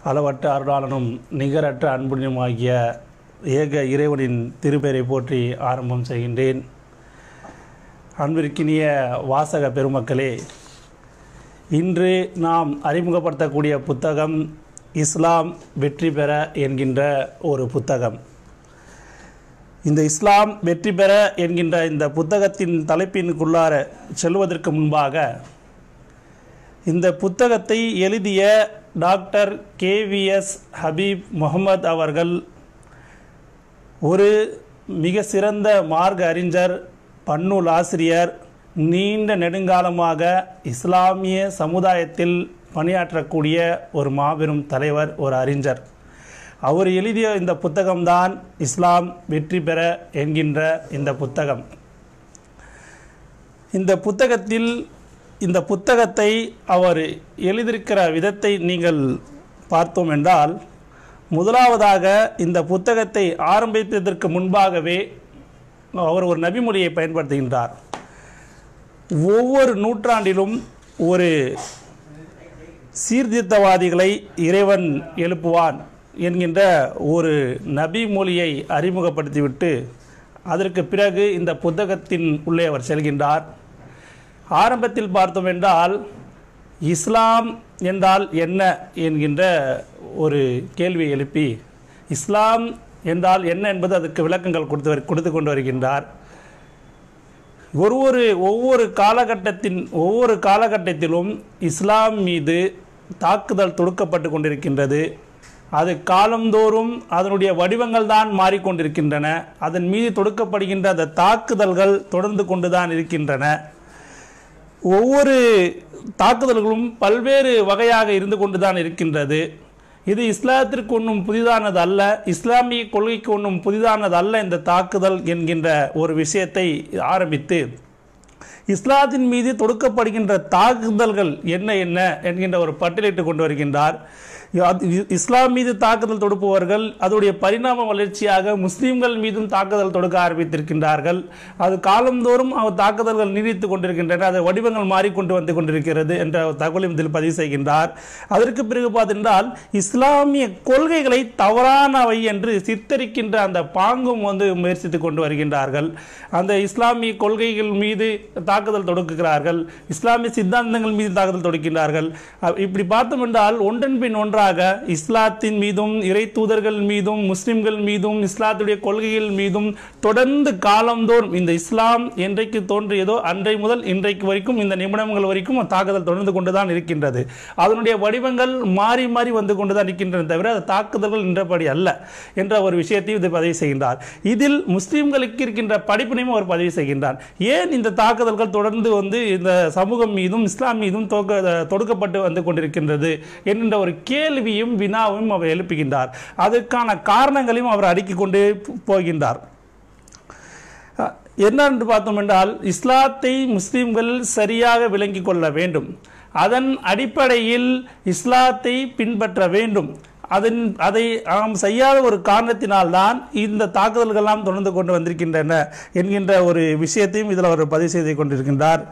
அளவற்ற அருளாளனும் நிகரற்ற அன்புடையுமாகிய ஏக இறைவனின் திருப்பெயரை போற்றி ஆரம்பம் செய்கின்றேன் அன்பிற்கினிய வாசக பெருமக்களே இன்று நாம் அறிமுகப்படுத்தக்கூடிய புத்தகம் இஸ்லாம் வெற்றி பெற என்கின்ற ஒரு புத்தகம் இந்த இஸ்லாம் வெற்றி பெற என்கின்ற இந்த புத்தகத்தின் தலைப்பினுக்குள்ளார செல்வதற்கு முன்பாக இந்த புத்தகத்தை எழுதிய டாக்டர் கேவிஎஸ் ஹபீப் முகமது அவர்கள் ஒரு மிக சிறந்த மார்க்க அறிஞர் பன்னூல் ஆசிரியர் நீண்ட நெடுங்காலமாக இஸ்லாமிய சமுதாயத்தில் பணியாற்றக்கூடிய ஒரு மாபெரும் தலைவர் ஒரு அறிஞர் அவர் எழுதிய இந்த புத்தகம்தான் இஸ்லாம் வெற்றி பெற என்கின்ற இந்த புத்தகம் இந்த புத்தகத்தில் இந்த புத்தகத்தை அவர் எழுதியிருக்கிற விதத்தை நீங்கள் பார்த்தோம் என்றால் முதலாவதாக இந்த புத்தகத்தை ஆரம்பித்ததற்கு முன்பாகவே அவர் ஒரு நபிமொழியை பயன்படுத்துகின்றார் ஒவ்வொரு நூற்றாண்டிலும் ஒரு சீர்திருத்தவாதிகளை இறைவன் எழுப்புவான் என்கின்ற ஒரு நபி மொழியை அறிமுகப்படுத்திவிட்டு அதற்கு பிறகு இந்த புத்தகத்தின் உள்ளே அவர் செல்கின்றார் ஆரம்பத்தில் பார்த்தோம் என்றால் இஸ்லாம் என்றால் என்ன என்கின்ற ஒரு கேள்வியை எழுப்பி இஸ்லாம் என்றால் என்ன என்பது அதுக்கு விளக்கங்கள் கொடுத்து வரு- கொடுத்து கொண்டு வருகின்றார் ஒரு ஒரு ஒவ்வொரு காலகட்டத்தின் ஒவ்வொரு காலகட்டத்திலும் இஸ்லாம் மீது தாக்குதல் தொடுக்கப்பட்டு கொண்டிருக்கின்றது அது காலந்தோறும் அதனுடைய வடிவங்கள் தான் மாறிக்கொண்டிருக்கின்றன அதன் மீது தொடுக்கப்படுகின்ற அந்த தாக்குதல்கள் தொடர்ந்து கொண்டுதான் இருக்கின்றன ஒவ்வொரு தாக்குதல்களும் பல்வேறு வகையாக இருந்து கொண்டுதான் இருக்கின்றது இது இஸ்லாத்திற்கு ஒன்றும் புதிதானது அல்ல இஸ்லாமிய கொள்கைக்கு ஒன்றும் புதிதானது அல்ல இந்த தாக்குதல் என்கின்ற ஒரு விஷயத்தை ஆரம்பித்து இஸ்லாத்தின் மீது தொடுக்கப்படுகின்ற தாக்குதல்கள் என்ன என்ன என்கின்ற ஒரு பட்டியலிட்டு கொண்டு வருகின்றார் அது இ- இஸ்லாம் மீது தாக்குதல் தொடுப்பவர்கள் அதோடைய பரிணாம வளர்ச்சியாக முஸ்லீம்கள் மீதும் தாக்குதல் தொடுக்க ஆரம்பித்திருக்கின்றார்கள் அது காலந்தோறும் அவர் தாக்குதல்கள் நீடித்து கொண்டிருக்கின்றன அது வடிவங்கள் மாறிக்கொண்டு வந்து கொண்டிருக்கிறது என்ற தகவலையும் இதில் பதிவு செய்கின்றார் அதற்கு பிறகு பார்த்தென்றால் இஸ்லாமிய கொள்கைகளை தவறானவை என்று சித்தரிக்கின்ற அந்த பாங்கும் வந்து முயற்சித்து கொண்டு வருகின்றார்கள் அந்த இஸ்லாமிய கொள்கைகள் மீது தாக்குதல் தொடுக்குகிறார்கள் இஸ்லாமிய சித்தாந்தங்கள் மீது தாக்குதல் தொடுக்கின்றார்கள் அ- இப்படி பார்த்தோம் என்றால் ஒன்றன் பின் ஒன்றாக இஸ்லாத்தின் மீதும் இறை தூதர்கள் மீதும் முஸ்லிம்கள் மீதும் இஸ்லாத்துடைய கொள்கைகள் மீதும் தொடர்ந்து காலந்தோறும் இந்த இஸ்லாம் என்றைக்கு தோன்றியதோ அன்றை முதல் இன்றைக்கு வரைக்கும் இந்த நிமிடங்கள் வரைக்கும் தாக்குதல் தொடர்ந்து கொண்டுதான் இருக்கின்றது அதனுடைய வடிவங்கள் மாறி மாறி வந்து கொண்டுதான் இருக்கின்றன தவிர அது தாக்குதல்கள் நின்றபடி அல்ல என்ற ஒரு விஷயத்தையும் இது பதிவு செய்கின்றார் இதில் முஸ்லிம்களுக்கு இருக்கின்ற படிப்பினையும் அவர் பதிவு செய்கின்றார் ஏன் இந்த தாக்குதல்கள் தொடர்ந்து வந்து இந்த சமூகம் மீதும் இஸ்லாம் மீதும் தொக்க- தொடுக்கப்பட்டு வந்து கொண்டிருக்கின்றது என்கின்ற ஒரு கேள்வியும் வினாவும் அவர் எழுப்புகின்றார் அதற்கான காரணங்களையும் அவர் அடுக்கிக் கொண்டே போ- போகின்றார் அஹ், என்னென்று பார்த்தோம் என்றால் இஸ்லாத்தை முஸ்லிம்கள் சரியாக விளங்கிக் கொள்ள வேண்டும் அதன் அடிப்படையில் இஸ்லாத்தை பின்பற்ற வேண்டும் அதன் அதை நாம் செய்யாத ஒரு காரணத்தினால்தான் இந்த தாக்குதல்கள்லாம் தொடர்ந்து கொண்டு வந்திருக்கின்றன என்கின்ற ஒரு விஷயத்தையும் இதில் அவர் பதிவு செய்து கொண்டிருக்கின்றார்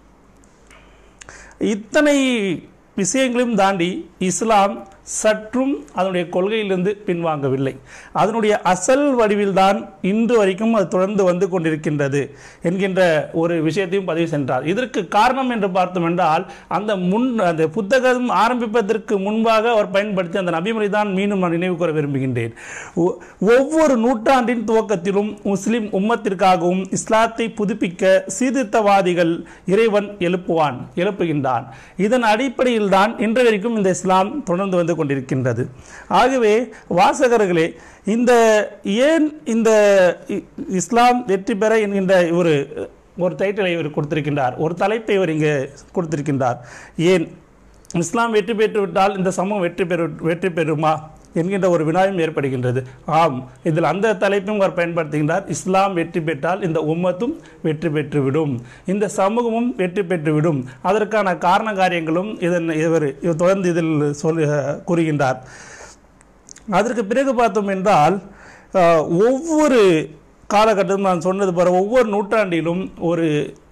இத்தனை விஷயங்களையும் தாண்டி இஸ்லாம் சற்றும் அதனுடைய கொள்கையிலிருந்து பின்வாங்கவில்லை அதனுடைய அசல் வடிவில்தான் இன்று வரைக்கும் அது தொடர்ந்து வந்து கொண்டிருக்கின்றது என்கின்ற ஒரு விஷயத்தையும் பதிவு சென்றார் இதற்கு காரணம் என்று பார்த்தோம் என்றால் அந்த முன் அந்த புத்தகம் ஆரம்பிப்பதற்கு முன்பாக அவர் பயன்படுத்திய அந்த நபிமொழி தான் மீண்டும் நான் நினைவு கூற விரும்புகின்றேன் ஒ- ஒவ்வொரு நூற்றாண்டின் துவக்கத்திலும் முஸ்லிம் உம்மத்திற்காகவும் இஸ்லாத்தை புதுப்பிக்க சீர்திருத்தவாதிகள் இறைவன் எழுப்புவான் எழுப்புகின்றான் இதன் அடிப்படையில் தான் இன்று வரைக்கும் இந்த இஸ்லாம் தொடர்ந்து வந்து கொண்டிருக்கின்றது ஆகவே வாசகர்களே இந்த ஏன் இந்த இ- இஸ்லாம் வெற்றி பெற என்கின்ற ஒரு ஒரு டைட்டிலை இவர் கொடுத்திருக்கின்றார் ஒரு தலைப்பை இவர் இங்கே கொடுத்திருக்கின்றார் ஏன் இஸ்லாம் வெற்றி பெற்று விட்டால் இந்த சமூகம் வெற்றி பெறு வெற்றி பெறுமா என்கின்ற ஒரு வினாயும் ஏற்படுகின்றது ஆம் இதில் அந்த தலைப்பையும் அவர் பயன்படுத்துகின்றார் இஸ்லாம் வெற்றி பெற்றால் இந்த உம்மத்தும் வெற்றி பெற்றுவிடும் இந்த சமூகமும் வெற்றி பெற்றுவிடும் அதற்கான காரண காரியங்களும் இதன் இவர் இவர் தொடர்ந்து இதில் சொல்லி கூறுகின்றார் அதற்கு பிறகு பார்த்தோம் என்றால் அஹ், ஒவ்வொரு காலகட்டமும் நான் சொன்னது போல ஒவ்வொரு நூற்றாண்டிலும் ஒரு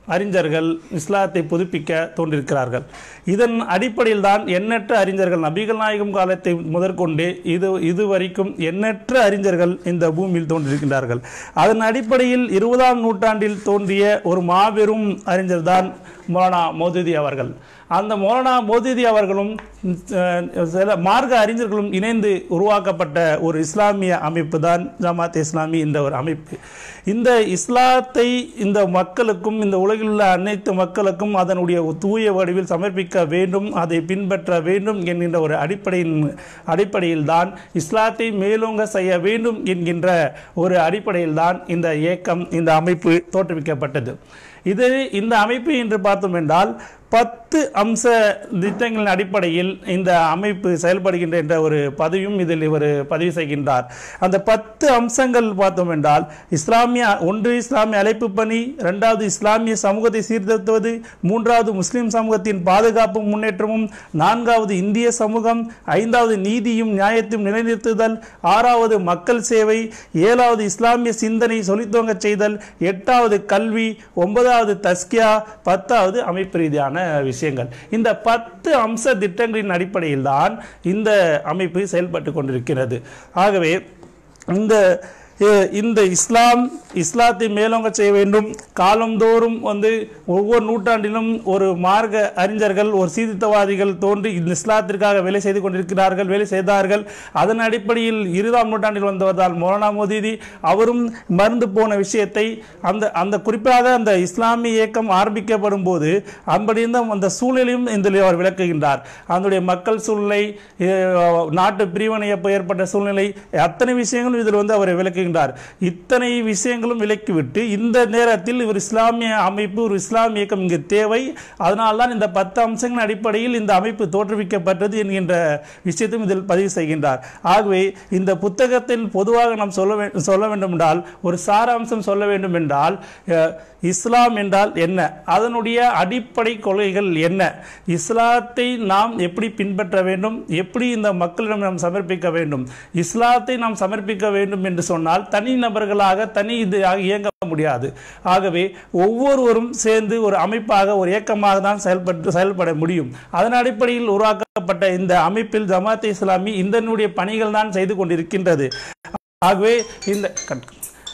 அறிஞர்கள் இஸ்லாத்தை புதுப்பிக்க தோன்றிருக்கிறார்கள் இதன் அடிப்படையில் தான் எண்ணற்ற அறிஞர்கள் நபிகள் நாயகம் காலத்தை முதற்கொண்டு இது இதுவரைக்கும் எண்ணற்ற அறிஞர்கள் இந்த பூமியில் தோன்றியிருக்கின்றார்கள் அதன் அடிப்படையில் இருபதாம் நூற்றாண்டில் தோன்றிய ஒரு மாபெரும் அறிஞர் தான் மௌலானா மௌதூதி அவர்கள் அந்த மௌலானா மௌதூதி அவர்களும் அஹ், சில மார்க்க அறிஞர்களும் இணைந்து உருவாக்கப்பட்ட ஒரு இஸ்லாமிய அமைப்பு தான் ஜமாத் இஸ்லாமி என்ற ஒரு அமைப்பு இந்த இஸ்லாத்தை இந்த மக்களுக்கும் இந்த உலகில் உள்ள அனைத்து மக்களுக்கும் அதனுடைய தூய வடிவில் சமர்ப்பிக்க வேண்டும் அதை பின்பற்ற வேண்டும் என்கின்ற ஒரு அடிப்படையின் அடிப்படையில் தான் இஸ்லாத்தை மேலோங்க செய்ய வேண்டும் என்கின்ற ஒரு அடிப்படையில் தான் இந்த இயக்கம் இந்த அமைப்பு தோற்றுவிக்கப்பட்டது இது இந்த அமைப்பு என்று பார்த்தோம் என்றால் பத்து அம்ச திட்டங்களின் அடிப்படையில் இந்த அமைப்பு செயல்படுகின்ற என்ற ஒரு பதிவும் இதில் இவர் பதிவு செய்கின்றார் அந்த பத்து அம்சங்கள் பார்த்தோம் என்றால் இஸ்லாமிய ஒன்று இஸ்லாமிய அழைப்பு பணி இரண்டாவது இஸ்லாமிய சமூகத்தை சீர்திருத்துவது மூன்றாவது முஸ்லிம் சமூகத்தின் பாதுகாப்பும் முன்னேற்றமும் நான்காவது இந்திய சமூகம் ஐந்தாவது நீதியும் நியாயத்தையும் நிலைநிறுத்துதல் ஆறாவது மக்கள் சேவை ஏழாவது இஸ்லாமிய சிந்தனை சொலித்தோங்கச் செய்தல் எட்டாவது கல்வி ஒன்பதாவது தஸ்கியா பத்தாவது அமைப்பு ரீதியான விஷயங்கள் இந்த பத்து அம்ச திட்டங்களின் அடிப்படையில் தான் இந்த அமைப்பு செயல்பட்டு கொண்டிருக்கிறது ஆகவே இந்த அஹ், இந்த இஸ்லாம் இஸ்லாத்தை மேலோங்க செய்ய வேண்டும் காலந்தோறும் வந்து ஒவ்வொரு நூற்றாண்டிலும் ஒரு மார்க்க அறிஞர்கள் ஒரு சீர்திருத்தவாதிகள் தோன்றி இந்த இஸ்லாத்திற்காக வேலை செய்து கொண்டிருக்கிறார்கள் வேலை செய்தார்கள் அதன் அடிப்படையில் இருபதாம் நூற்றாண்டில் வந்தவர்தான் மௌலானா மோதிதி அவரும் மறந்து போன விஷயத்தை அந்த அந்த குறிப்பாக அந்த இஸ்லாமிய இயக்கம் ஆரம்பிக்கப்படும் போது அப்படி இருந்த அந்த சூழலையும் இதில் அவர் விளக்குகின்றார் அதனுடைய மக்கள் சூழ்நிலை அஹ், நாட்டு பிரிவினை எப்போ ஏற்பட்ட சூழ்நிலை அத்தனை விஷயங்களும் இதில் வந்து அவர் விளக்குகின்றார் இத்தனை விஷயங்களும் விலக்கிவிட்டு இந்த நேரத்தில் இவர் இஸ்லாமிய அமைப்பு ஒரு இஸ்லாமிய இயக்கம் இங்கு தேவை அதனால்தான் இந்த பத்து அம்சங்களின் அடிப்படையில் இந்த அமைப்பு தோற்றுவிக்கப்பட்டது என்கின்ற விஷயத்தையும் இதில் பதிவு செய்கின்றார் ஆகவே இந்த புத்தகத்தில் பொதுவாக நாம் சொல்ல வே- சொல்ல வேண்டும் என்றால் ஒரு சாராம்சம் சொல்ல வேண்டும் என்றால் அஹ், இஸ்லாம் என்றால் என்ன அதனுடைய அடிப்படை கொள்கைகள் என்ன இஸ்லாத்தை நாம் எப்படி பின்பற்ற வேண்டும் எப்படி இந்த மக்களிடம் நாம் சமர்ப்பிக்க வேண்டும் இஸ்லாத்தை நாம் சமர்ப்பிக்க வேண்டும் என்று சொன்னால் தனி நபர்களாக தனி இது இயங்க முடியாது ஆகவே ஒவ்வொருவரும் சேர்ந்து ஒரு அமைப்பாக ஒரு இயக்கமாக தான் செயல்பட்டு செயல்பட முடியும் அதன் அடிப்படையில் உருவாக்கப்பட்ட இந்த அமைப்பில் ஜமாத் இஸ்லாமி இதனுடைய பணிகள் தான் செய்து கொண்டிருக்கின்றது ஆகவே இந்த கட்-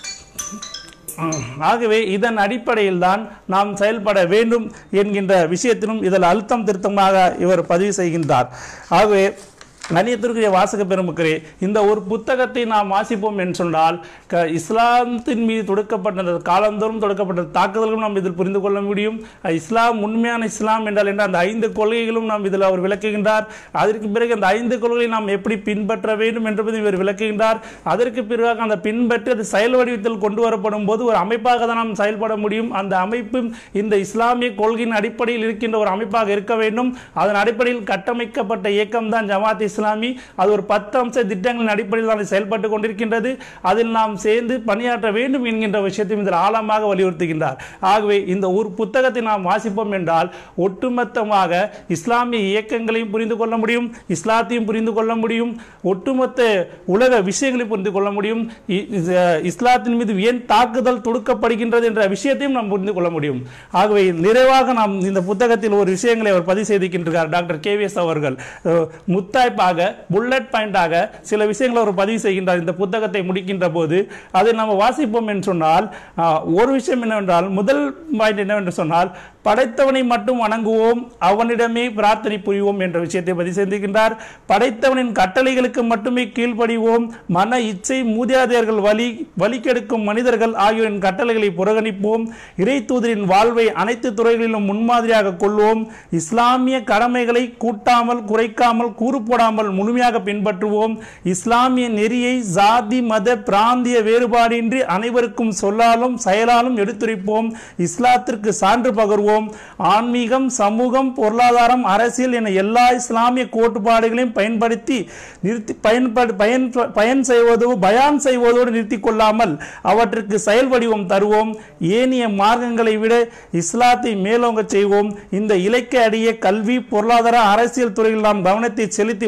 ம், ஆகவே இதன் அடிப்படையில் தான் நாம் செயல்பட வேண்டும் என்கின்ற விஷயத்திலும் இதில் அழுத்தம் திருத்தமாக இவர் பதிவு செய்கின்றார் ஆகவே கணியத்திற்குரிய வாசக பெருமக்களே இந்த ஒரு புத்தகத்தை நாம் வாசிப்போம் என்று சொன்னால் க இஸ்லாத்தின் மீது தொடுக்கப்பட்ட அந்த காலந்தோறும் தொடுக்கப்பட்ட தாக்குதல்களும் நாம் இதில் புரிந்து கொள்ள முடியும் அஹ் இஸ்லாம் உண்மையான இஸ்லாம் என்றால் என்ன அந்த ஐந்து கொள்கைகளும் நாம் இதில் அவர் விளக்குகின்றார் அதற்கு பிறகு அந்த ஐந்து கொள்கைகளை நாம் எப்படி பின்பற்ற வேண்டும் என்பதை இவர் விளக்குகின்றார் அதற்கு பிறகு அந்த பின்பற்றி அது செயல் வடிவத்தில் கொண்டு வரப்படும் போது ஒரு அமைப்பாக தான் நாம் செயல்பட முடியும் அந்த அமைப்பு இந்த இஸ்லாமிய கொள்கையின் அடிப்படையில் இருக்கின்ற ஒரு அமைப்பாக இருக்க வேண்டும் அதன் அடிப்படையில் கட்டமைக்கப்பட்ட இயக்கம் தான் ஜமாத் இஸ்லாமி அது ஒரு பத்து அம்ச திட்டங்களின் அடிப்படையில் தான் அது செயல்பட்டு கொண்டிருக்கின்றது அதில் நாம் சேர்ந்து பணியாற்ற வேண்டும் என்கின்ற விஷயத்தையும் இதில் ஆழமாக வலியுறுத்துகின்றார் ஆகவே இந்த ஒரு புத்தகத்தை நாம் வாசிப்போம் என்றால் ஒட்டுமொத்தமாக இஸ்லாமிய இயக்கங்களையும் புரிந்து கொள்ள முடியும் இஸ்லாத்தையும் புரிந்து கொள்ள முடியும் ஒட்டுமொத்த உலக விஷயங்களை புரிந்து கொள்ள முடியும் இ- இஸ்- இஸ்லாத்தின் மீது ஏன் தாக்குதல் தொடுக்கப்படுகின்றது என்ற விஷயத்தையும் நாம் புரிந்து கொள்ள முடியும் ஆகவே நிறைவாக நாம் இந்த புத்தகத்தில் ஒரு விஷயங்களை அவர் பதிவு செய்திருக்கின்றார் டாக்டர் கேவிஎஸ் அவர்கள் அஹ், முத்தாய்ப்பாக புல்லட் பாயிண்டாக சில விஷயங்களை அவர் பதிவு செய்கின்றார் இந்த புத்தகத்தை முடிக்கின்ற போது அதை நம்ம வாசிப்போம் என்று சொன்னால் அஹ், ஒரு விஷயம் என்னவென்றால் முதல் பாயிண்ட் என்னவென்று சொன்னால் படைத்தவனை மட்டும் வணங்குவோம் அவனிடமே பிரார்த்தனை புரிவோம் என்ற விஷயத்தை பதிவு செய்திருக்கின்றார் படைத்தவனின் கட்டளைகளுக்கு மட்டுமே கீழ்ப்படிவோம் மன இச்சை மூதியாதையர்கள் வழி வழிக்கெடுக்கும் மனிதர்கள் ஆகியோரின் கட்டளைகளை புறக்கணிப்போம் இறை தூதரின் வாழ்வை அனைத்து துறைகளிலும் முன்மாதிரியாக கொள்வோம் இஸ்லாமிய கடமைகளை கூட்டாமல் குறைக்காமல் கூறு போடாமல் முழுமையாக பின்பற்றுவோம் இஸ்லாமிய நெறியை சாதி மத பிராந்திய வேறுபாடின்றி அனைவருக்கும் சொல்லாலும் செயலாலும் எடுத்துரைப்போம் இஸ்லாத்திற்கு சான்று பகர்வோம் ஆன்மீகம் சமூகம் பொருளாதாரம் அரசியல் என எல்லா இஸ்லாமிய கோட்பாடுகளையும் பயன்படுத்தி நிறுத்தி பயன்படு பயன் பயன் செய்வதோ பயான் செய்வதோடு நிறுத்திக் கொள்ளாமல் அவற்றுக்கு செயல் வடிவம் தருவோம் ஏனைய மார்க்கங்களை விட இஸ்லாத்தை மேலோங்க செய்வோம் இந்த இலக்கை அடைய கல்வி பொருளாதார அரசியல் துறையில் நாம் கவனத்தை செலுத்தி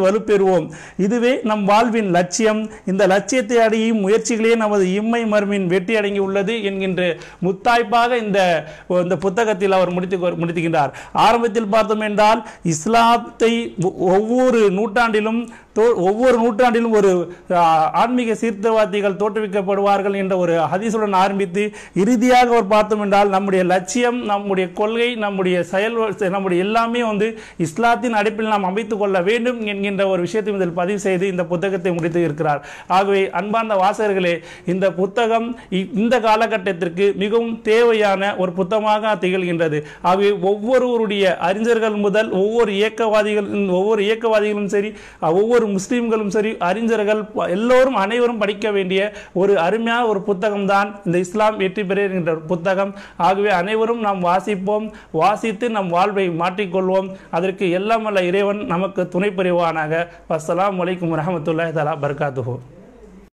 வலுப்பெறுவோம் இதுவே நம் வாழ்வின் லட்சியம் இந்த லட்சியத்தை அடையும் முயற்சிகளே நமது இம்மை மருமின் வெற்றி அடங்கி உள்ளது என்கின்ற முத்தாய்ப்பாக இந்த இந்த புத்தகத்தில் அவர் முடித்து முடித்துகின்றார் ஆரம்பத்தில் பார்த்தோம் என்றால் இஸ்லாத்தை ஒ- ஒவ்வொரு நூற்றாண்டிலும் தோ- ஒவ்வொரு நூற்றாண்டிலும் ஒரு ஆ, ஆன்மீக சீர்திருத்தவாதிகள் தோற்றுவிக்கப்படுவார்கள் என்ற ஒரு ஹதீசுடன் ஆரம்பித்து இறுதியாக ஒரு பார்த்தோம் என்றால் நம்முடைய லட்சியம் நம்முடைய கொள்கை நம்முடைய செயல் நம்முடைய எல்லாமே வந்து இஸ்லாத்தின் அடிப்பில் நாம் அமைத்துக் கொள்ள வேண்டும் என்கின்ற ஒரு விஷயத்தை இதில் பதிவு செய்து இந்த புத்தகத்தை முடித்து இருக்கிறார் ஆகவே அன்பார்ந்த வாசகர்களே இந்த புத்தகம் இ- இந்த காலகட்டத்திற்கு மிகவும் தேவையான ஒரு புத்தகமாக திகழ்கின்றது ஆகவே ஒவ்வொருவருடைய அறிஞர்கள் முதல் ஒவ்வொரு இயக்கவாதிகள் ஒவ்வொரு இயக்கவாதிகளும் சரி அஹ், ஒவ்வொரு முஸ்லீம்களும் சரி அறிஞர்கள் ப- எல்லோரும் அனைவரும் படிக்க வேண்டிய ஒரு அருமையான ஒரு புத்தகம் தான் இந்த இஸ்லாம் வெற்றி பெற என்கின்ற ஒரு புத்தகம் ஆகவே அனைவரும் நாம் வாசிப்போம் வாசித்து நம் வாழ்வை மாற்றிக்கொள்வோம் அதற்கு எல்லாம் வல்ல இறைவன் நமக்கு துணை புரிவானாக அஸ்ஸலாமு அலைக்கும் வரஹ்மத்துல்லாஹி தஆலா பர்காத்துஹு